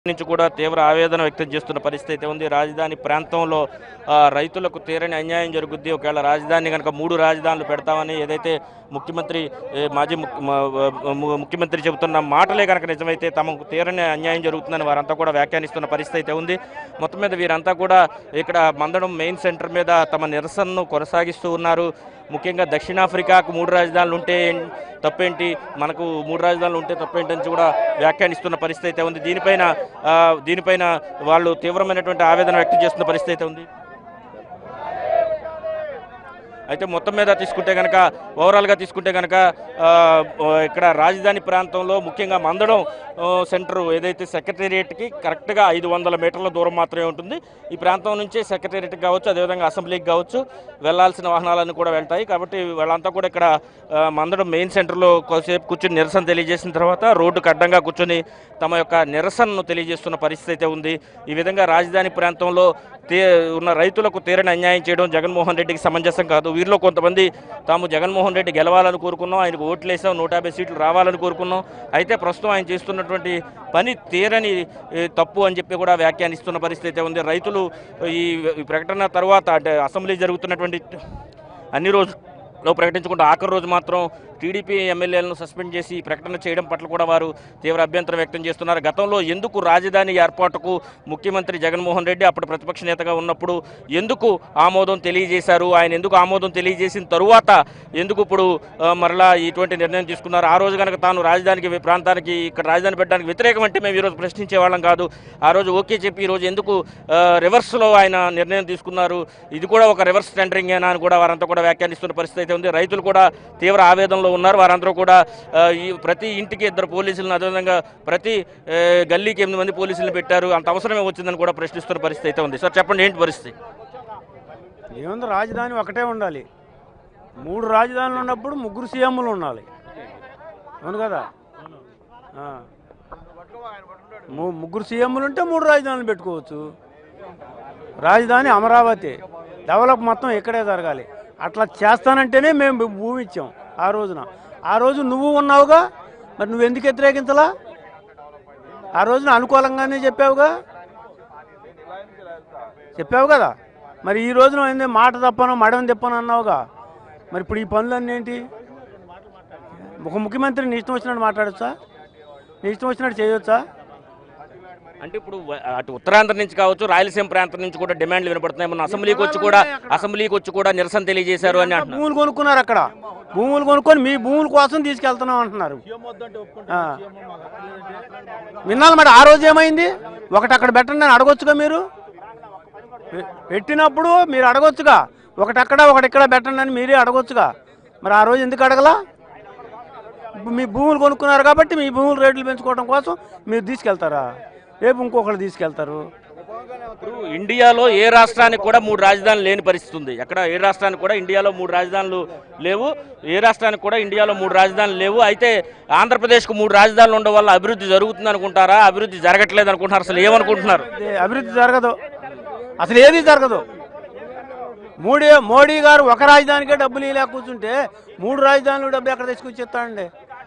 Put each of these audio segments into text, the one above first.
నుంచి కూడా తీవ్ర ఆవేదన వ్యక్తం చేస్తున్న పరిస్థితి అయితే ఉంది రాజధాని ప్రాంతంలో ఆ, రైతులకు తీరని అన్యాయం జరుగుద్ది ఒకవేళ రాజధాని కనుక మూడు రాజధానులు పెడతామని ఏదైతే ముఖ్యమంత్రి ఏ, మాజీ ముఖ్య- మ- ము- ముఖ్యమంత్రి చెబుతున్న మాటలే కనుక నిజమైతే తమకు తీరని అన్యాయం జరుగుతుందని వారంతా కూడా వ్యాఖ్యానిస్తున్న పరిస్థితి అయితే ఉంది మొత్తం మీద వీరంతా కూడా ఇక్కడ మందడం మెయిన్ సెంటర్ మీద తమ నిరసనను కొనసాగిస్తూ ఉన్నారు ముఖ్యంగా దక్షిణాఫ్రికాకు మూడు రాజధానులు ఉంటే ఏం- తప్పేంటి మనకు మూడు రాజధానులు ఉంటే తప్పేంటి అని కూడా వ్యాఖ్యానిస్తున్న పరిస్థితి అయితే ఉంది దీనిపైన ఆ, దీనిపైన వాళ్ళు తీవ్రమైనటువంటి ఆవేదన వ్యక్తం చేస్తున్న పరిస్థితి అయితే ఉంది అయితే మొత్తం మీద తీసుకుంటే కనుక ఓవరాల్గా తీసుకుంటే కనుక ఆ, ఇక్కడ రాజధాని ప్రాంతంలో ముఖ్యంగా మందడం ఆ, సెంటర్ ఏదైతే సెక్రటేరియట్కి కరెక్ట్గా ఐదు వందల మీటర్ల దూరం మాత్రమే ఉంటుంది ఈ ప్రాంతం నుంచి సెక్రటేరియట్కి కావచ్చు అదేవిధంగా అసెంబ్లీకి కావచ్చు వెళ్లాల్సిన వాహనాలన్నీ కూడా వెళ్తాయి కాబట్టి వాళ్ళంతా కూడా ఇక్కడ ఆ, మందడం మెయిన్ సెంటర్లో కొద్దిసేపు కూర్చొని నిరసన తెలియజేసిన తర్వాత రోడ్డుకు అడ్డంగా కూర్చొని తమ యొక్క నిరసనను తెలియజేస్తున్న పరిస్థితి అయితే ఉంది ఈ విధంగా రాజధాని ప్రాంతంలో తే ఉన్న రైతులకు తీరని అన్యాయం చేయడం జగన్మోహన్ రెడ్డికి సమంజసం కాదు వీరిలో కొంతమంది తాము జగన్మోహన్ రెడ్డి గెలవాలని కోరుకున్నాం ఆయనకు ఓట్లు వేసాం నూట యాభై సీట్లు రావాలని కోరుకున్నాం అయితే ప్రస్తుతం ఆయన చేస్తున్నటువంటి పని తీరని ఏ, తప్పు అని చెప్పి కూడా వ్యాఖ్యానిస్తున్న పరిస్థితి అయితే ఉంది రైతులు ఈ ఈ ప్రకటన తర్వాత అంటే అసెంబ్లీ జరుగుతున్నటువంటి అన్ని రోజుల్లో ప్రకటించకుండా ఆఖరి రోజు మాత్రం టీడీపీ ఎమ్మెల్యేలను సస్పెండ్ చేసి ఈ ప్రకటన చేయడం పట్ల కూడా వారు తీవ్ర అభ్యంతరం వ్యక్తం చేస్తున్నారు గతంలో ఎందుకు రాజధాని ఏర్పాటుకు ముఖ్యమంత్రి జగన్మోహన్ రెడ్డి అప్పుడు ప్రతిపక్ష నేతగా ఉన్నప్పుడు ఎందుకు ఆమోదం తెలియజేశారు ఆయన ఎందుకు ఆమోదం తెలియజేసిన తరువాత ఎందుకు ఇప్పుడు ఆ, మరలా ఇటువంటి నిర్ణయం తీసుకున్నారు ఆ రోజు కనుక తాను రాజధానికి ప్రాంతానికి ఇక్కడ రాజధాని పెట్టడానికి వ్యతిరేకం అంటే మేము ఈరోజు ప్రశ్నించే వాళ్ళం కాదు ఆ రోజు ఓకే చెప్పి ఈరోజు ఎందుకు ఆ, రివర్స్లో ఆయన నిర్ణయం తీసుకున్నారు ఇది కూడా ఒక రివర్స్ టెండరింగ్ అని కూడా వారంతా కూడా వ్యాఖ్యానిస్తున్న పరిస్థితి అయితే ఉంది రైతులు కూడా తీవ్ర ఆవేదనలో ఉన్నారు వారందరూ కూడా ఆ, ఈ ప్రతి ఇంటికి ఇద్దరు పోలీసులను అదేవిధంగా ప్రతి ఆ, గల్లీకి ఎనిమిది మంది పోలీసులను పెట్టారు అంత అవసరమే వచ్చిందని కూడా ప్రశ్నిస్తున్న పరిస్థితి అయితే ఉంది సార్ చెప్పండి ఏంటి పరిస్థితి ఏముంది రాజధాని ఒకటే ఉండాలి మూడు రాజధానులు ఉన్నప్పుడు ముగ్గురు సీఎంలు ఉండాలి అవును కదా ఆ. ము- ముగ్గురు సీఎంలు ఉంటే మూడు రాజధానులు పెట్టుకోవచ్చు రాజధాని అమరావతి డెవలప్ మొత్తం ఇక్కడే జరగాలి అట్లా చేస్తానంటేనే మేము భూమి ఇచ్చాం ఆ రోజున ఆ రోజు నువ్వు ఉన్నావుగా మరి నువ్వు ఎందుకు వ్యతిరేకించలా ఆ రోజున అనుకూలంగానే చెప్పావుగా చెప్పావు కదా మరి ఈ రోజున ఏంది మాట తప్పను మడం తిప్పను అన్నావుగా మరి ఇప్పుడు ఈ పనులన్నీ ఏంటి ఒక ముఖ్యమంత్రి నీ ఇష్టం వచ్చినట్టు మాట్లాడచ్చా నీ ఇష్టం వచ్చినట్టు చేయొచ్చా అంటే ఇప్పుడు వ- అటు ఉత్తరాంధ్ర నుంచి కావచ్చు రాయలసీమ ప్రాంతం నుంచి కూడా డిమాండ్లు వినపడుతున్నాయి మొన్న అసెంబ్లీకి వచ్చి కూడా అసెంబ్లీకి వచ్చి కూడా నిరసన తెలియజేశారు అని అంటున్నారు భూములు కొనుక్కున్నారు అక్కడ భూములు కొనుక్కొని మీ భూముల కోసం తీసుకెళ్తున్నాం అంటున్నారు ఆ. విన్నాను మరి ఆ రోజు ఏమైంది ఒకటి అక్కడ పెట్టండి అని అడగొచ్చుగా మీరు పె- పెట్టినప్పుడు మీరు అడగొచ్చుగా ఒకటి అక్కడ ఒకటి ఇక్కడ పెట్టండి అని మీరే అడగొచ్చుగా మరి ఆ రోజు ఎందుకు అడగలా ఇప్పుడు మీ భూములు కొనుక్కున్నారు కాబట్టి మీ భూముల రేట్లు పెంచుకోవడం కోసం మీరు తీసుకెళ్తారా రేపు ఇంకొకరు తీసుకెళ్తారు ఇప్పుడు ఇండియాలో ఏ రాష్ట్రానికి కూడా మూడు రాజధానులు లేని పరిస్థితి ఉంది ఎక్కడ ఏ రాష్ట్రానికి కూడా ఇండియాలో మూడు రాజధానులు లేవు ఏ రాష్ట్రానికి కూడా ఇండియాలో మూడు రాజధానులు లేవు అయితే ఆంధ్రప్రదేశ్కు మూడు రాజధానులు ఉండడం వల్ల అభివృద్ధి జరుగుతుంది అనుకుంటారా అభివృద్ధి జరగట్లేదు అనుకుంటున్నారు అసలు ఏమనుకుంటున్నారు ఇది అభివృద్ధి జరగదు అసలు ఏది జరగదు మోడీ మోడీ గారు ఒక రాజధానికే డబ్బులు ఇలా కూర్చుంటే మూడు రాజధానులు డబ్బు ఎక్కడ తెచ్చుకొచ్చి ఇస్తాడండి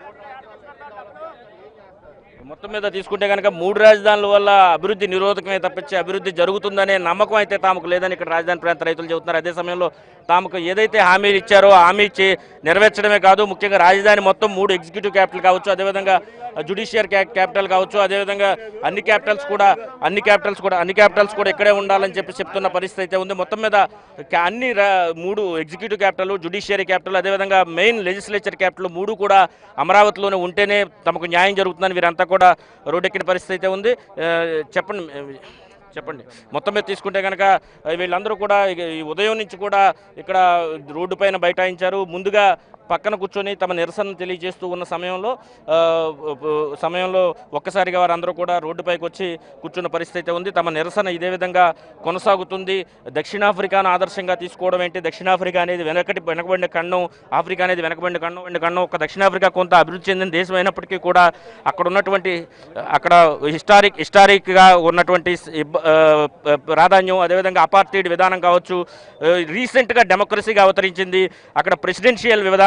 మొత్తం మీద తీసుకుంటే కనుక మూడు రాజధానుల వల్ల అభివృద్ధి నిరోధకమే తప్పించి అభివృద్ధి జరుగుతుందనే నమ్మకం అయితే తాముకు లేదని ఇక్కడ రాజధాని ప్రాంత రైతులు చెబుతున్నారు అదే సమయంలో తాముకు ఏదైతే హామీలు ఇచ్చారో ఆ హామీ ఇచ్చి నెరవేర్చడమే కాదు ముఖ్యంగా రాజధాని మొత్తం మూడు ఎగ్జిక్యూటివ్ క్యాపిటల్ కావచ్చు అదేవిధంగా జుడిషియర్ క్యాపిటల్ కావచ్చు అదేవిధంగా అన్ని క్యాపిటల్స్ కూడా అన్ని క్యాపిటల్స్ కూడా అన్ని క్యాపిటల్స్ కూడా ఇక్కడే ఉండాలని చెప్పి చెప్తున్న పరిస్థితి అయితే ఉంది మొత్తం మీద క- అన్ని రా- మూడు ఎగ్జిక్యూటివ్ క్యాపిటల్ జుడిషియరీ క్యాపిటల్ అదేవిధంగా మెయిన్ లెజిస్లేచర్ క్యాపిటల్ మూడు కూడా అమరావతిలోనే ఉంటేనే తమకు న్యాయం జరుగుతుందని వీరంతా కూడా రోడ్డెక్కిన పరిస్థితి అయితే ఉంది ఆ, చెప్పండి చెప్పండి మొత్తం మీద తీసుకుంటే కనుక వీళ్ళందరూ కూడా ఇక ఈ ఉదయం నుంచి కూడా ఇక్కడ రోడ్డు పైన బైఠాయించారు ముందుగా పక్కన కూర్చొని తమ నిరసన తెలియజేస్తూ ఉన్న సమయంలో ఆ, సమయంలో ఒక్కసారిగా వారందరూ కూడా రోడ్డుపైకి వచ్చి కూర్చున్న పరిస్థితి అయితే ఉంది తమ నిరసన ఇదే విధంగా కొనసాగుతుంది దక్షిణాఫ్రికాను ఆదర్శంగా తీసుకోవడం ఏంటి దక్షిణాఫ్రికా అనేది వెనకటి వెనకబడిన ఖండం ఆఫ్రికా అనేది వెనకబడిన ఖండం వెనకబడిన ఖండం ఒక దక్షిణాఫ్రికా కొంత అభివృద్ధి చెందిన దేశం అయినప్పటికీ కూడా అక్కడ ఉన్నటువంటి అక్కడ హిస్టారిక్ హిస్టారిక్గా ఉన్నటువంటి ఇబ్బ- ఆ, ప్రాధాన్యం అదేవిధంగా అపార్టీడ్ విధానం కావచ్చు ఆ, రీసెంట్గా డెమోక్రసీగా అవతరించింది అక్కడ ప్రెసిడెన్షియల్ విధానం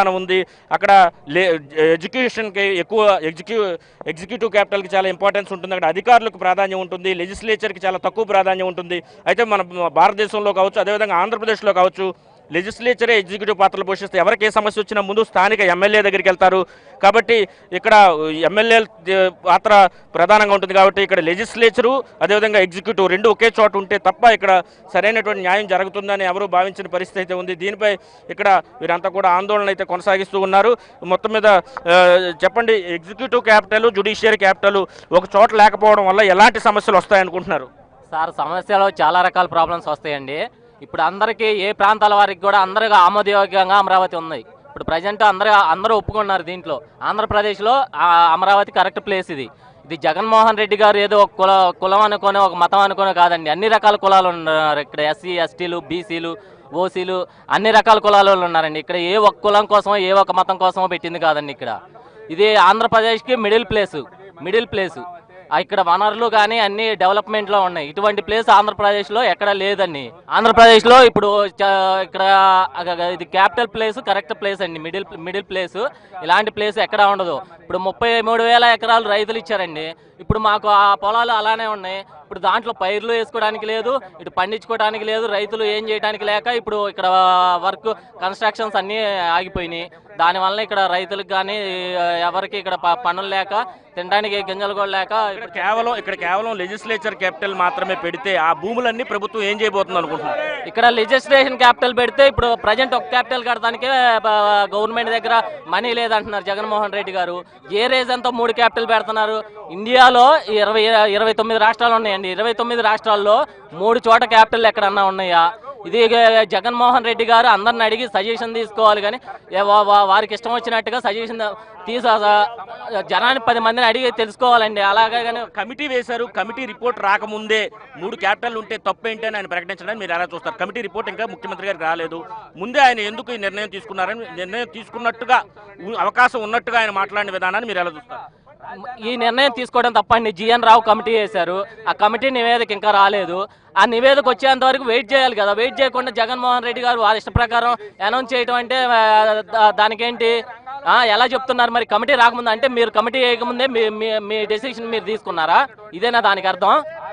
నిర్మాణం ఉంది అక్కడ లే ఎడ్యుకేషన్కి ఎక్కువ ఎగ్జిక్యూ ఎగ్జిక్యూటివ్ క్యాపిటల్కి చాలా ఇంపార్టెన్స్ ఉంటుంది అక్కడ అధికారులకు ప్రాధాన్యం ఉంటుంది లెజిస్లేచర్కి చాలా తక్కువ ప్రాధాన్యం ఉంటుంది అయితే మన భారతదేశంలో కావచ్చు అదేవిధంగా ఆంధ్రప్రదేశ్లో కావచ్చు లెజిస్లేచరే ఎగ్జిక్యూటివ్ పాత్రలు పోషిస్తే ఎవరికి ఏ సమస్య వచ్చినా ముందు స్థానిక ఎమ్మెల్యే దగ్గరికి వెళ్తారు కాబట్టి ఇక్కడ ఎమ్మెల్యే పాత్ర ప్రధానంగా ఉంటుంది కాబట్టి ఇక్కడ లెజిస్లేచరు అదేవిధంగా ఎగ్జిక్యూటివ్ రెండు ఒకే చోట ఉంటే తప్ప ఇక్కడ సరైనటువంటి న్యాయం జరుగుతుందని ఎవరూ భావించిన పరిస్థితి అయితే ఉంది దీనిపై ఇక్కడ వీరంతా కూడా ఆందోళన అయితే కొనసాగిస్తూ ఉన్నారు మొత్తం మీద ఆ, చెప్పండి ఎగ్జిక్యూటివ్ క్యాపిటల్ జుడిషియరీ క్యాపిటల్ ఒక చోట లేకపోవడం వల్ల ఎలాంటి సమస్యలు వస్తాయనుకుంటున్నారు సార్ సమస్యలో చాలా రకాల ప్రాబ్లమ్స్ వస్తాయండి ఇప్పుడు అందరికీ ఏ ప్రాంతాల వారికి కూడా అందరికీ ఆమోదయోగ్యంగా అమరావతి ఉంది ఇప్పుడు ప్రజెంట్ అందరూ అందరూ ఒప్పుకున్నారు దీంట్లో ఆంధ్రప్రదేశ్లో ఆ అమరావతి కరెక్ట్ ప్లేస్ ఇది ఇది జగన్మోహన్ రెడ్డి గారు ఏదో ఒక కుల కులం అనుకొని ఒక మతం అనుకొని కాదండి అన్ని రకాల కులాలు ఉన్నారు ఇక్కడ ఎస్సీ ఎస్టీలు బీసీలు ఓసీలు అన్ని రకాల కులాల వాళ్ళు ఉన్నారండి ఇక్కడ ఏ ఒక్క కులం కోసం ఏ ఒక్క మతం కోసమో పెట్టింది కాదండి ఇక్కడ ఇది ఆంధ్రప్రదేశ్కి మిడిల్ ప్లేసు మిడిల్ ప్లేసు ఆ ఇక్కడ వనరులు కానీ అన్ని డెవలప్మెంట్లో ఉన్నాయి ఇటువంటి ప్లేస్ ఆంధ్రప్రదేశ్లో ఎక్కడ లేదండి ఆంధ్రప్రదేశ్లో ఇప్పుడు చ- ఇక్కడ అగ- ఇది క్యాపిటల్ ప్లేస్ కరెక్ట్ ప్లేస్ అండి మిడిల్ మిడిల్ ప్లేస్ ఇలాంటి ప్లేస్ ఎక్కడ ఉండదు ఇప్పుడు ముప్పై మూడు వేల ఎకరాలు రైతులు ఇచ్చారండి ఇప్పుడు మాకు ఆ పొలాలు అలానే ఉన్నాయి ఇప్పుడు దాంట్లో పైర్లు వేసుకోవడానికి లేదు ఇటు పండించుకోవడానికి లేదు రైతులు ఏం చేయడానికి లేక ఇప్పుడు ఇక్కడ వర్క్ కన్స్ట్రక్షన్స్ అన్నీ ఆగిపోయినాయి దానివల్ల ఇక్కడ రైతులకు కానీ ఎవరికి ఇక్కడ ప- పనులు లేక తినడానికి గింజలు కూడా లేక ఇక్కడ కేవలం ఇక్కడ కేవలం లెజిస్లేచర్ క్యాపిటల్ మాత్రమే పెడితే ఆ భూములన్నీ ప్రభుత్వం ఏం చేయబోతుంది అనుకుంటున్నారు ఇక్కడ లెజిస్ట్రేషన్ క్యాపిటల్ పెడితే ఇప్పుడు ప్రజెంట్ ఒక క్యాపిటల్ కడటానికే గవర్నమెంట్ దగ్గర మనీ లేదంటున్నారు జగన్మోహన్ రెడ్డి గారు ఏ రీజన్తో మూడు క్యాపిటల్ పెడుతున్నారు ఇండియాలో ఇరవై ఇరవై తొమ్మిది రాష్ట్రాలు ఉన్నాయండి ఇరవై తొమ్మిది రాష్ట్రాల్లో మూడు చోట క్యాపిటల్ ఎక్కడన్నా ఉన్నాయా ఇది జగన్మోహన్ రెడ్డి గారు అందరిని అడిగి సజెషన్ తీసుకోవాలి కానీ ఏ వా- వా- వారికి ఇష్టం వచ్చినట్టుగా సజెషన్ తీసా జనాన్ని పది మందిని అడిగి తెలుసుకోవాలండి అలాగే కానీ కమిటీ వేశారు కమిటీ రిపోర్ట్ రాకముందే మూడు క్యాపిటల్ ఉంటే తప్పేంటి అని ఆయన ప్రకటించడానికి మీరు ఎలా చూస్తారు కమిటీ రిపోర్ట్ ఇంకా ముఖ్యమంత్రి గారికి రాలేదు ముందే ఆయన ఎందుకు ఈ నిర్ణయం తీసుకున్నారని నిర్ణయం తీసుకున్నట్టుగా ఉ- అవకాశం ఉన్నట్టుగా ఆయన మాట్లాడిన విధానాన్ని మీరు ఎలా చూస్తారు ఈ నిర్ణయం తీసుకోవడం తప్పండి జిఎన్ రావు కమిటీ వేశారు ఆ కమిటీ నివేదిక ఇంకా రాలేదు ఆ నివేదిక వచ్చేంత వరకు వెయిట్ చేయాలి కదా వెయిట్ చేయకుండా జగన్మోహన్ రెడ్డి గారు వారి ఇష్ట ప్రకారం అనౌన్స్ చేయడం అంటే ఆ, దా- దానికేంటి ఆ, ఎలా చెప్తున్నారు మరి కమిటీ రాకముందు అంటే మీరు కమిటీ వేయకముందే మీ మీ- మీ డెసిషన్ మీరు తీసుకున్నారా ఇదేనా దానికి అర్థం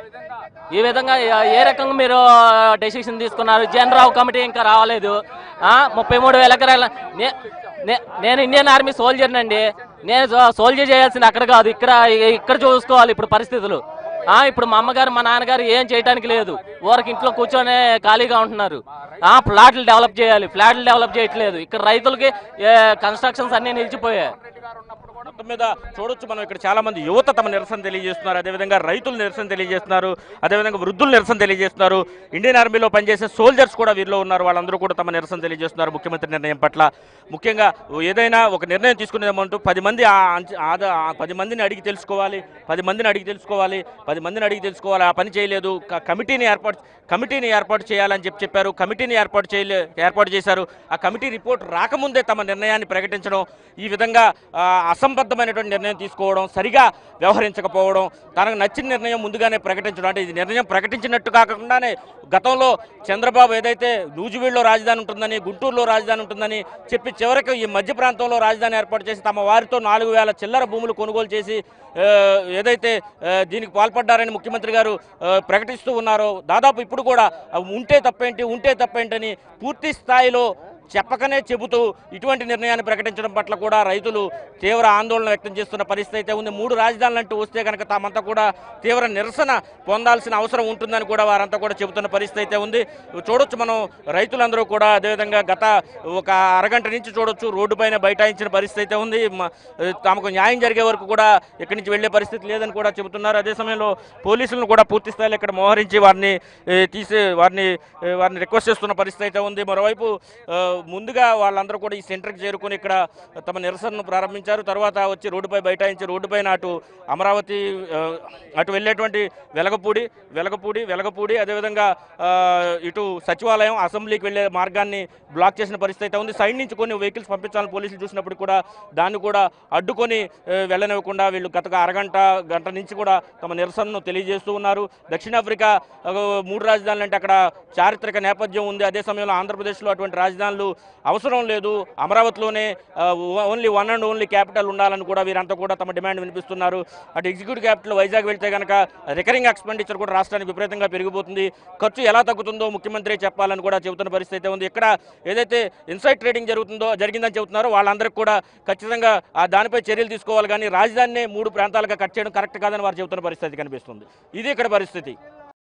ఈ విధంగా ఏ- ఏ రకంగా మీరు డెసిషన్ తీసుకున్నారు జన్ రావు కమిటీ ఇంకా రావలేదు ఆ, ముప్పై మూడు వేల ఎకరాల నే- నే- నేను ఇండియన్ ఆర్మీ సోల్జర్ అండి నేను సో- సోల్జర్ చేయాల్సింది అక్కడ కాదు ఇక్కడ ఇక్కడ చూసుకోవాలి ఇప్పుడు పరిస్థితులు ఆ, ఇప్పుడు మా అమ్మగారు మా నాన్నగారు ఏం చేయడానికి లేదు ఊరికి ఇంట్లో కూర్చొని ఖాళీగా ఉంటున్నారు ఆ, ఫ్లాట్లు డెవలప్ చేయాలి ఫ్లాట్లు డెవలప్ చేయట్లేదు ఇక్కడ రైతులకి కన్స్ట్రక్షన్స్ అన్నీ నిలిచిపోయాయి మొత్తం మీద చూడొచ్చు మనం ఇక్కడ చాలా మంది యువత తమ నిరసన తెలియజేస్తున్నారు అదేవిధంగా రైతులు నిరసన తెలియజేస్తున్నారు అదేవిధంగా వృద్ధులు నిరసన తెలియజేస్తున్నారు ఇండియన్ ఆర్మీలో పనిచేసే సోల్జర్స్ కూడా వీరిలో ఉన్నారు వాళ్ళందరూ కూడా తమ నిరసన తెలియజేస్తున్నారు ముఖ్యమంత్రి నిర్ణయం పట్ల ముఖ్యంగా ఏదైనా ఒక నిర్ణయం తీసుకునేదామంటూ పది మంది ఆ అంచ- ఆద- ఆ పది మందిని అడిగి తెలుసుకోవాలి పది మందిని అడిగి తెలుసుకోవాలి పది మందిని అడిగి తెలుసుకోవాలి ఆ పని చేయలేదు క- కమిటీని ఏర్పాటు కమిటీని ఏర్పాటు చేయాలని చెప్పి చెప్పారు కమిటీని ఏర్పాటు చేయలే ఏర్పాటు చేశారు ఆ కమిటీ రిపోర్ట్ రాకముందే తమ నిర్ణయాన్ని ప్రకటించడం ఈ విధంగా ఆ, అసంబద్ధమైనటువంటి నిర్ణయం తీసుకోవడం సరిగా వ్యవహరించకపోవడం తనకు నచ్చిన నిర్ణయం ముందుగానే ప్రకటించడం అంటే ఇది నిర్ణయం ప్రకటించినట్టు కాకుండానే గతంలో చంద్రబాబు ఏదైతే నూజివీడులో రాజధాని ఉంటుందని గుంటూరులో రాజధాని ఉంటుందని చెప్పి చివరికి ఈ మధ్య ప్రాంతంలో రాజధాని ఏర్పాటు చేసి తమ వారితో నాలుగు వేల చిల్లర భూములు కొనుగోలు చేసి ఆ, ఏదైతే ఆ, దీనికి పాల్పడ్డారని ముఖ్యమంత్రి గారు ఆ, ప్రకటిస్తూ ఉన్నారో దాదాపు ఇప్పుడు కూడా ఆ, ఉంటే తప్పేంటి ఉంటే తప్పేంటని పూర్తి స్థాయిలో చెప్పకనే చెబుతూ ఇటువంటి నిర్ణయాన్ని ప్రకటించడం పట్ల కూడా రైతులు తీవ్ర ఆందోళన వ్యక్తం చేస్తున్న పరిస్థితి అయితే ఉంది మూడు రాజధానులు అంటూ వస్తే కనుక తామంతా కూడా తీవ్ర నిరసన పొందాల్సిన అవసరం ఉంటుందని కూడా వారంతా కూడా చెబుతున్న పరిస్థితి అయితే ఉంది చూడొచ్చు మనం రైతులందరూ కూడా అదేవిధంగా గత ఒక అరగంట నుంచి చూడొచ్చు రోడ్డు పైన బైఠాయించిన పరిస్థితి అయితే ఉంది మ- తమకు న్యాయం జరిగే వరకు కూడా ఇక్కడి నుంచి వెళ్లే పరిస్థితి లేదని కూడా చెబుతున్నారు అదే సమయంలో పోలీసులను కూడా పూర్తి స్థాయిలో ఇక్కడ మోహరించి వారిని ఏ, తీసి వారిని ఏ, వారిని రిక్వెస్ట్ చేస్తున్న పరిస్థితి అయితే ఉంది మరోవైపు ఆ, ముందుగా వాళ్ళందరూ కూడా ఈ సెంటర్కి చేరుకుని ఇక్కడ తమ నిరసనను ప్రారంభించారు తర్వాత వచ్చి రోడ్డుపై బైఠాయించి రోడ్డుపైన అటు అమరావతి ఆ, అటు వెళ్ళేటువంటి వెలగపూడి వెలగపూడి వెలగపూడి అదేవిధంగా ఆ, ఇటు సచివాలయం అసెంబ్లీకి వెళ్ళే మార్గాన్ని బ్లాక్ చేసిన పరిస్థితి అయితే ఉంది సైడ్ నుంచి కొన్ని వెహికల్స్ పంపించాలని పోలీసులు చూసినప్పుడు కూడా దాన్ని కూడా అడ్డుకొని ఆ, వెళ్ళనివ్వకుండా వీళ్ళు గత అరగంట గంట నుంచి కూడా తమ నిరసనను తెలియజేస్తూ ఉన్నారు దక్షిణాఫ్రికా ఆ, మూడు రాజధానులు అంటే అక్కడ చారిత్రక నేపథ్యం ఉంది అదే సమయంలో ఆంధ్రప్రదేశ్లో అటువంటి రాజధానులు లేదు అవసరం లేదు అమరావతిలోనే ఆ, only one and only capital ఉండాలని కూడా వీరంతా కూడా తమ డిమాండ్ వినిపిస్తున్నారు అటు ఎగ్జిక్యూటివ్ క్యాపిటల్ వైజాగ్ వెళ్తే కనుక రికరింగ్ ఎక్స్పెండిచర్ కూడా రాష్ట్రానికి విపరీతంగా పెరిగిపోతుంది ఖర్చు ఎలా తగ్గుతుందో ముఖ్యమంత్రి చెప్పాలని కూడా చెబుతున్న పరిస్థితి అయితే ఉంది ఇక్కడ ఏదైతే ఇన్సైడ్ ట్రేడింగ్ జరుగుతుందో జరిగిందని చెబుతున్నారో వాళ్ళందరికీ కూడా ఖచ్చితంగా ఆ దానిపై చర్యలు తీసుకోవాలి కానీ రాజధానినే మూడు ప్రాంతాలుగా కట్ చేయడం కరెక్ట్ కాదని వారు చెబుతున్న పరిస్థితి కనిపిస్తుంది ఇది ఇక్కడ పరిస్థితి